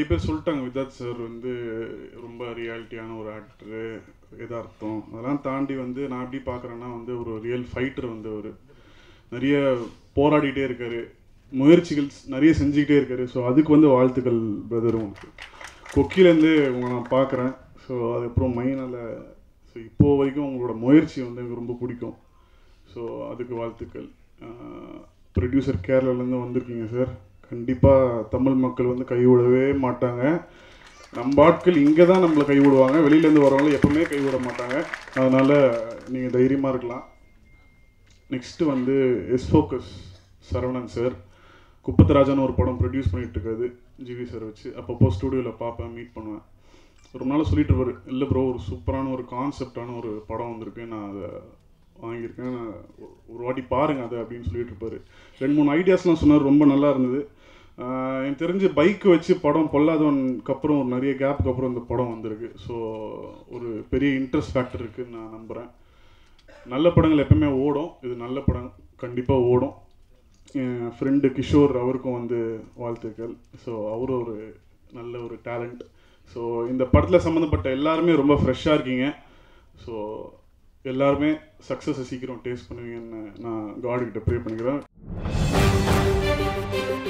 பேர் சொல்லிட்டாங்க விதாத் சார் வந்து ரொம்ப ரியாலிட்டியான ஒரு ஆக்டரு எதார்த்தம் அதெல்லாம் தாண்டி வந்து நான் எப்படி பார்க்குறேன்னா வந்து ஒரு ரியல் ஃபைட்டர் வந்து அவர் நிறைய போராடிட்டே இருக்காரு முயற்சிகள் நிறைய செஞ்சுக்கிட்டே இருக்காரு ஸோ அதுக்கு வந்து வாழ்த்துக்கள் பிரதர் உங்களுக்கு கொக்கிலேருந்து உங்களை நான் பார்க்குறேன் ஸோ அதுக்கப்புறம் மைனால் ஸோ இப்போ வரைக்கும் உங்களோட முயற்சி வந்து எனக்கு ரொம்ப பிடிக்கும் ஸோ அதுக்கு வாழ்த்துக்கள் ப்ரொடியூசர் கேரளாலேருந்து வந்திருக்கீங்க சார் கண்டிப்பாக தமிழ் மக்கள் வந்து கைவிடவே மாட்டாங்க நம்ம ஆட்கள் இங்கே தான் நம்மளை கைவிடுவாங்க வெளியிலேருந்து வரவங்க எப்பவுமே கைவிட மாட்டாங்க அதனால் நீங்கள் தைரியமாக இருக்கலாம் நெக்ஸ்ட்டு வந்து எஸ் ஃபோக்கஸ் சரவணன் சார் குப்பத்தராஜான்னு ஒரு படம் ப்ரொடியூஸ் பண்ணிட்டு இருக்காது ஜிவி சார் வச்சு அப்பப்போ ஸ்டூடியோவில் பார்ப்பேன் மீட் பண்ணுவேன் ரொம்ப நாள் சொல்லிட்டு இருப்பாரு இல்லை ப்ரோ ஒரு சூப்பரான ஒரு கான்செப்டான ஒரு படம் வந்திருக்கு நான் அதை வாங்கியிருக்கேன் நான் ஒரு- ஒரு வாட்டி பாருங்க அதை அப்படின்னு சொல்லிட்டு இருப்பாரு ரெண்டு மூணு ஐடியாஸ்லாம் சொன்னார் ரொம்ப நல்லா இருந்தது ஆஹ் எனக்கு தெரிஞ்சு பைக் வச்சு படம் பொல்லாதவனுக்கு அப்புறம் ஒரு நிறைய கேப்புக்கு அப்புறம் இந்த படம் வந்திருக்கு ஸோ ஒரு பெரிய இன்ட்ரெஸ்ட் ஃபேக்டர் இருக்குன்னு நான் நம்புகிறேன் நல்ல படங்கள் எப்பவுமே ஓடும் இது நல்ல படம் கண்டிப்பாக ஓடும் என் ஃப்ரெண்டு கிஷோர் அவருக்கும் வந்து வாழ்த்துக்கள் ஸோ அவரும் ஒரு நல்ல ஒரு டேலண்ட் ஸோ இந்த படத்தில் சம்மந்தப்பட்ட எல்லாருமே ரொம்ப ஃப்ரெஷ்ஷாக இருக்கீங்க ஸோ எல்லாருமே சக்ஸஸை சீக்கிரம் டேஸ்ட் பண்ணுவீங்கன்னு நான் காடுகிட்ட ப்ரே பண்ணிக்கிறேன்